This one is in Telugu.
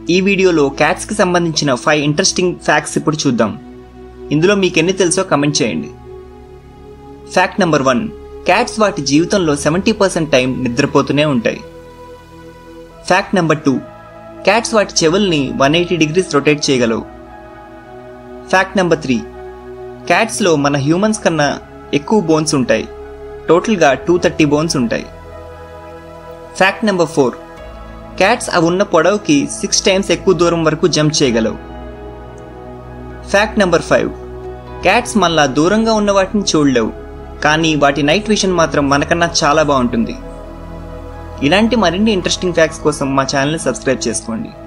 ఈ వీడియోలో క్యాట్స్కి సంబంధించిన ఫైవ్ ఇంట్రెస్టింగ్ ఫ్యాక్ట్స్ ఇప్పుడు చూద్దాం ఇందులో మీకు ఎన్ని తెలుసో కమెంట్ చేయండి ఫ్యాక్ట్ నెంబర్ వన్ క్యాట్స్ వాటి జీవితంలో సెవెంటీ పర్సెంట్ టైం నిద్రపోతూనే ఉంటాయి ఫ్యాక్ట్ నెంబర్ టూ క్యాట్స్ వాటి చెవుల్ని వన్ ఎయిటీ డిగ్రీస్ రొటేట్ చేయగలవు ఫ్యాక్ట్ నెంబర్ త్రీ క్యాట్స్లో మన హ్యూమన్స్ కన్నా ఎక్కువ బోన్స్ ఉంటాయి టోటల్గా టూ థర్టీ బోన్స్ ఉంటాయి ఫ్యాక్ట్ నెంబర్ ఫోర్ క్యాట్స్ అవి ఉన్న పొడవుకి సిక్స్ టైమ్స్ ఎక్కువ దూరం వరకు జంప్ చేయగలవు ఫ్యాక్ట్ నెంబర్ ఫైవ్ క్యాట్స్ మళ్ళా దూరంగా ఉన్న వాటిని చూడలేవు కానీ వాటి నైట్ విషన్ మాత్రం మనకన్నా చాలా బాగుంటుంది ఇలాంటి మరిన్ని ఇంట్రెస్టింగ్ ఫ్యాక్ట్స్ కోసం మా ఛానల్ని సబ్స్క్రైబ్ చేసుకోండి